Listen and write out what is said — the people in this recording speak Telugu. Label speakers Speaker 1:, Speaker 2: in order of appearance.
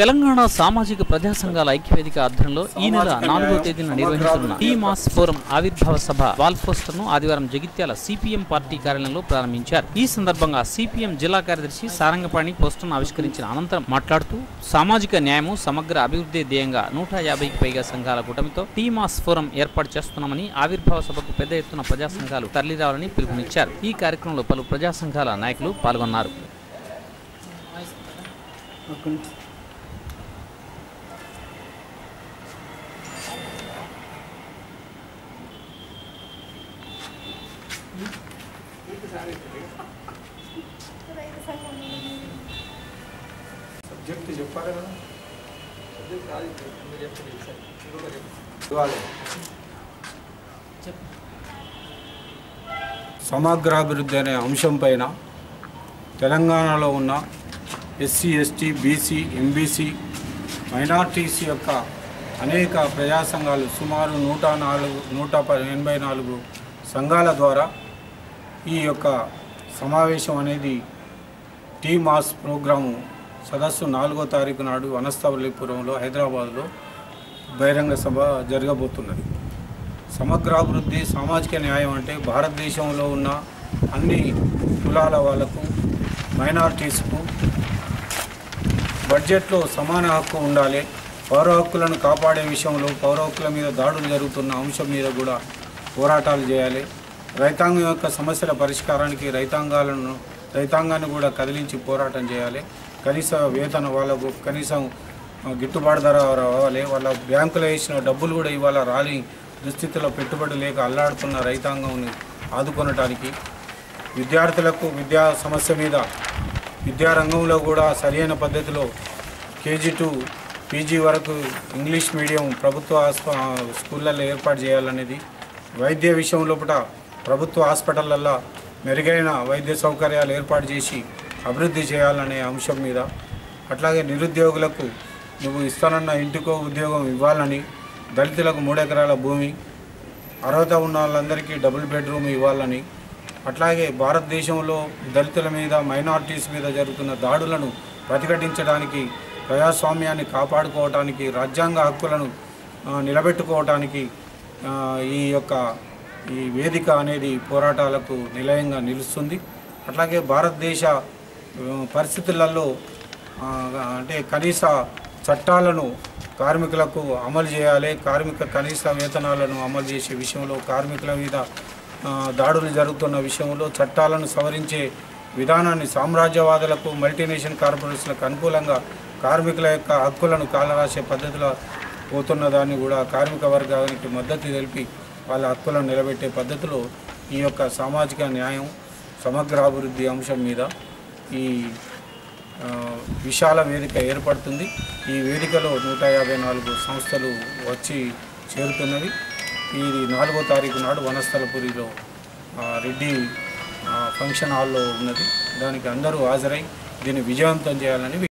Speaker 1: తెలంగాణ సామాజిక ప్రజా సంఘాల ఐక్యవేదిక ఆధ్వర్యంలో ఈ నెల నాలుగో తేదీన నిర్వహించనున్న టీ మాస్ ఫోరం ఆవిర్భావ సభ వాల్ పోస్టర్ ను ఆదివారం జగిత్యాల సిపిఎం పార్టీ కార్యాలయంలో ప్రారంభించారు ఈ సందర్భంగా సిపిఎం జిల్లా కార్యదర్శి సారంగపాణి పోస్టర్ను ఆవిష్కరించిన అనంతరం మాట్లాడుతూ సామాజిక న్యాయము సమగ్ర అభివృద్ధి ధ్యేయంగా నూట యాభైకి పైగా సంఘాల కూటమితో టీ మాస్ ఫోరం ఏర్పాటు చేస్తున్నామని ఆవిర్భావ సభకు పెద్ద ఎత్తున ప్రజా సంఘాలు తరలిరావాలని పిలుపునిచ్చారు ఈ కార్యక్రమంలో పలు ప్రజా సంఘాల నాయకులు పాల్గొన్నారు
Speaker 2: సబ్జెక్ట్ చెప్పాలి కదా ఇవ్వాలి. సమగ్రాభివృద్ధి అనే అంశం పైన తెలంగాణలో ఉన్న SC ST BC MBC minorities యొక్క అనేక ప్రజా సంఘాలు సుమారు నూట నాలుగు నూట ప- ఎనభై నాలుగు సంఘాల ద్వారా ఈ యొక్క సమావేశం అనేది టీ మాస్ ప్రోగ్రాము సదస్సు నాలుగో తారీఖు నాడు వనస్థవల్లిపురంలో హైదరాబాద్లో బహిరంగ సభ జరగబోతున్నది సమగ్రాభివృద్ధి సామాజిక న్యాయం అంటే భారతదేశంలో ఉన్న అన్ని కులాల వాళ్ళకు మైనార్టీస్కు బడ్జెట్లో సమాన హక్కు ఉండాలి పౌర హక్కులను కాపాడే విషయంలో పౌర హక్కుల మీద దాడులు జరుగుతున్న అంశం మీద కూడా పోరాటాలు చేయాలి రైతాంగం యొక్క సమస్యల పరిష్కారానికి రైతాంగాలను రైతాంగాన్ని కూడా కదిలించి పోరాటం చేయాలి కనీస వేతన వాళ్ళకు కనీసం ఆ, గిట్టుబాటు ధర రావాలి వాళ్ళ బ్యాంకులో వేసిన డబ్బులు కూడా ఇవాళ రాలి దుస్థితిలో పెట్టుబడి లేక అల్లాడుతున్న రైతాంగంని ఆదుకొనటానికి విద్యార్థులకు విద్యా సమస్య మీద విద్యారంగంలో కూడా సరైన పద్ధతిలో కేజీ టు పీజీ వరకు ఇంగ్లీష్ మీడియం ప్రభుత్వ ఆస్ప స్కూళ్ళల్లో ఏర్పాటు చేయాలనేది వైద్య విషయం లోపల ప్రభుత్వ హాస్పిటళ్ళల్లో మెరుగైన వైద్య సౌకర్యాలు ఏర్పాటు చేసి అభివృద్ధి చేయాలనే అంశం మీద అట్లాగే నిరుద్యోగులకు నువ్వు ఇస్తానన్న ఇంటికో ఉద్యోగం ఇవ్వాలని దళితులకు మూడెకరాల భూమి అర్హత ఉన్న వాళ్ళందరికీ డబుల్ బెడ్రూమ్ ఇవ్వాలని అట్లాగే భారతదేశంలో దళితుల మీద మైనారిటీస్ మీద జరుగుతున్న దాడులను ప్రతిఘటించడానికి ప్రజాస్వామ్యాన్ని కాపాడుకోవటానికి రాజ్యాంగ హక్కులను ఆ, నిలబెట్టుకోవటానికి ఆ, ఈ యొక్క ఈ వేదిక అనేది పోరాటాలకు నిలయంగా నిలుస్తుంది అట్లాగే భారతదేశ ఆ, పరిస్థితులలో ఆ, అంటే కనీస చట్టాలను కార్మికులకు అమలు చేయాలి కార్మిక కనీస వేతనాలను అమలు చేసే విషయంలో కార్మికుల మీద ఆ, దాడులు జరుగుతున్న విషయంలో చట్టాలను సవరించే విధానాన్ని సామ్రాజ్యవాదులకు మల్టీనేషనల్ కార్పొరేషన్లకు అనుకూలంగా కార్మికుల యొక్క హక్కులను కాలరాసే పద్ధతిలో పోతున్న దాన్ని కూడా కార్మిక వర్గానికి మద్దతు తెలిపి వాళ్ళ హక్కులను నిలబెట్టే పద్ధతిలో ఈ యొక్క సామాజిక న్యాయం సమగ్రాభివృద్ధి అంశం మీద ఈ ఆ, విశాల వేదిక ఏర్పడుతుంది ఈ వేదికలో నూట యాభై నాలుగు సంస్థలు వచ్చి చేరుతున్నవి ఇది నాలుగో తారీఖు నాడు వనస్థలపురిలో ఆ, రెడ్డి ఆ, ఫంక్షన్ హాల్లో ఉన్నది దానికి అందరూ హాజరై దీన్ని విజయవంతం చేయాలని